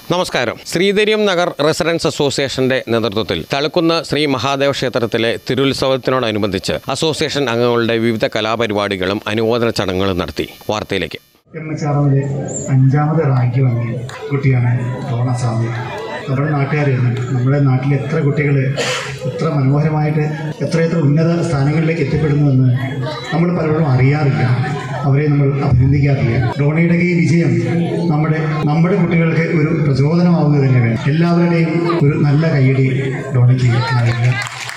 നമസ്കാരം ശ്രീധര്യം നഗർ റെസിഡൻസ് അസോസിയേഷന്റെ നേതൃത്വത്തിൽ തളിക്കുന്ന് ശ്രീ മഹാദേവ ക്ഷേത്രത്തിലെ തിരുത്സവത്തിനോടനുബന്ധിച്ച് അസോസിയേഷൻ അംഗങ്ങളുടെ വിവിധ കലാപരിപാടികളും അനുമോദന ചടങ്ങുകളും നടത്തി വാർത്തയിലേക്ക് എം എച്ച് ആറിലെ അഞ്ചാമത് റാങ്ക് വാങ്ങിയ കുട്ടിയാണ് ഡോണ സ്വാമി നമ്മുടെ നാട്ടുകാർ നമ്മുടെ നാട്ടിൽ എത്ര കുട്ടികൾ എത്ര മനോഹരമായിട്ട് എത്രയെത്ര ഉന്നത സ്ഥാനങ്ങളിലേക്ക് എത്തിപ്പെടുന്നുവെന്ന് നമ്മൾ പലപ്പോഴും അറിയാറില്ല അവരെ നമ്മൾ അഭിനന്ദിക്കാറില്ല ഡോണയുടെ ഈ വിജയം നമ്മുടെ നമ്മുടെ കുട്ടികൾക്ക് ഒരു പ്രചോദനമാവുക തന്നെ വേണം എല്ലാവരുടെയും ഒരു നല്ല കൈയടി ഡോണയ്ക്ക് നൽകുക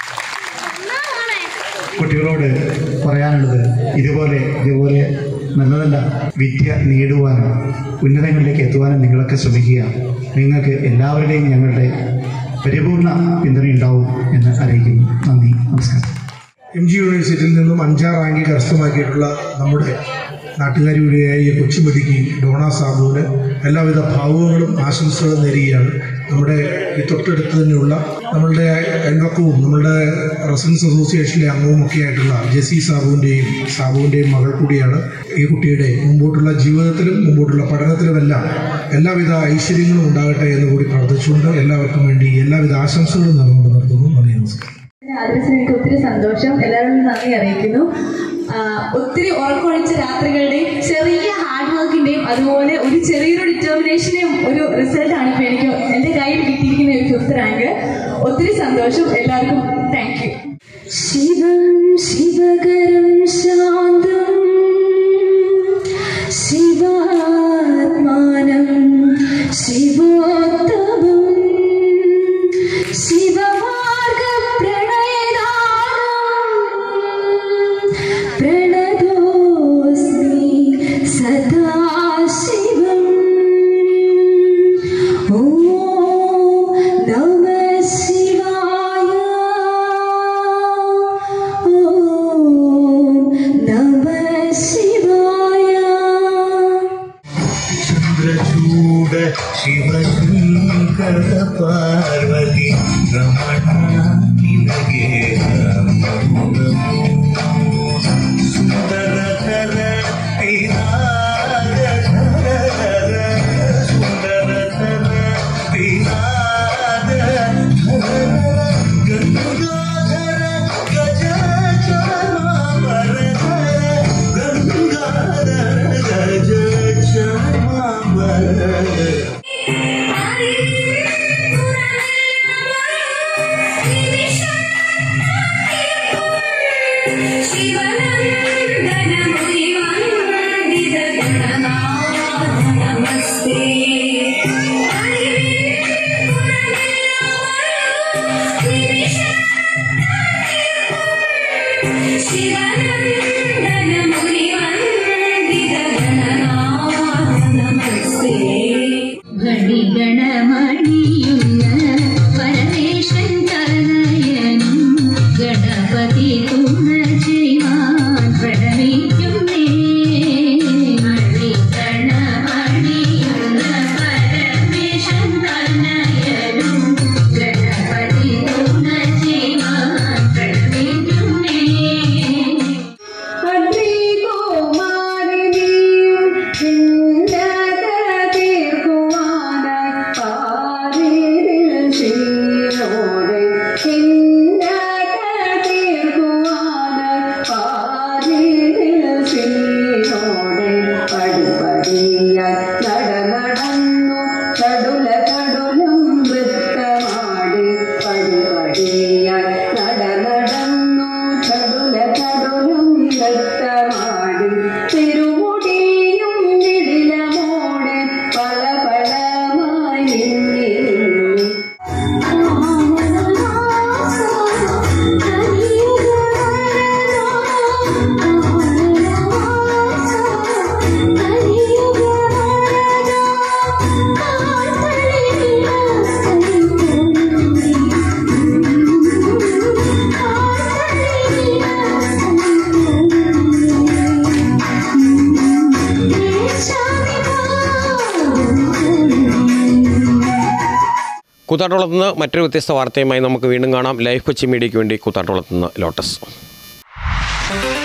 കുട്ടികളോട് പറയാനുള്ളത് ഇതുപോലെ ഇതുപോലെ നല്ല നല്ല വിദ്യ നേടുവാനും ഉന്നതങ്ങളിലേക്ക് എത്തുവാനും നിങ്ങളൊക്കെ ശ്രമിക്കുക നിങ്ങൾക്ക് എല്ലാവരുടെയും ഞങ്ങളുടെ പരിപൂർണ പിന്തുണ ഉണ്ടാവും എന്ന് അറിയിക്കുന്നു നന്ദി നമസ്കാരം എം ജി യൂണിവേഴ്സിറ്റിയിൽ നിന്നും അഞ്ചാം റാങ്ക് കരസ്ഥമാക്കിയിട്ടുള്ള നമ്മുടെ നാട്ടുകാരി കൂടിയായ ഈ കൊച്ചുമതിക്ക് ഡോണ സാബുവിന് എല്ലാവിധ ഭാവുകങ്ങളും ആശംസകളും നേരുകയാണ് നമ്മുടെ ഈ തൊട്ടടുത്ത് തന്നെയുള്ള നമ്മളുടെ അയൽവക്കവും നമ്മളുടെ റെസിഡൻസ് അസോസിയേഷനിലെ അംഗവും ഒക്കെ ആയിട്ടുള്ള ജെസി സാബുവിൻ്റെയും സാബുവിൻ്റെയും മകൾ കൂടിയാണ് ഈ കുട്ടിയുടെ മുമ്പോട്ടുള്ള ജീവിതത്തിലും മുമ്പോട്ടുള്ള പഠനത്തിലുമെല്ലാം എല്ലാവിധ ഐശ്വര്യങ്ങളും ഉണ്ടാകട്ടെ എന്ന് കൂടി പ്രാർത്ഥിച്ചുകൊണ്ട് എല്ലാവർക്കും വേണ്ടി എല്ലാവിധ ആശംസകളും നേർന്നുകൊണ്ട് നിർത്തുന്നു നന്ദി നമസ്കാരം ആദർശിന് എനിക്ക് ഒത്തിരി സന്തോഷം എല്ലാവരോടും നന്ദി അറിയിക്കുന്നു ആ, ഒത്തിരി ഉറക്കമൊഴിച്ച രാത്രികളുടെയും ചെറിയ ഹാർഡ് വർക്കിന്റെയും അതുപോലെ ഒരു ചെറിയൊരു ഡിറ്റർമിനേഷന്റെയും ഒരു റിസൾട്ട് ആണ് ഇപ്പൊ എനിക്ക് എന്റെ കയ്യിൽ കിട്ടിയിരിക്കുന്ന ഒരു ഫിഫ്ത് റാങ്ക് ഒത്തിരി സന്തോഷം എല്ലാവർക്കും താങ്ക് യു ശിവം ശിവകരം ശാന്തം ശിവാത്മാനം ശിവോത്തമം ശിവമാർഗപ്രണയദാനം പ്രണതോസ്മി സദാശിവം ഓം നമഃ ശിവായ ഓം നമഃ ശിവായ ചന്ദ്രചൂട ശിവശങ്കര പാർവതി രമണ നിനಗೆ നമോ സുന്ദരധര പിനാദധര സുന്ദരധര പിനാദധര ഗംഗാധര ഗജചമാവരധര ഗംഗാധര ഗജചമാവരധര ഗണിഗണമണിയുന്ന പരമേശൻ തനയനും ഗണപതി തുണ ചെയ്യുവാൻ പ്രണമിക്കുന്നേ ഗണിഗണമണിയുന്ന പരമേശൻ തനയനും ഗണപതി തുണ ചെയ്യുവാൻ പ്രണമിക്കുന്നേ നടന്നു കടുല കടുലും വൃത്തമാടി പടിപടിയായി നട നടന്നു കടുല കടുലും വൃത്തമാടി തിരുമുടിയും നിടിലമോടെ പല പലമായി നിന്നി കൂത്താട്ടോളത്ത് നിന്ന് മറ്റൊരു വ്യത്യസ്ത വാർത്തയുമായി നമുക്ക് വീണ്ടും കാണാം ലൈഫ് കൊച്ചി മീഡിയയ്ക്ക് വേണ്ടി കൂത്താട്ടോളത്ത് നിന്ന് ലോട്ടസ്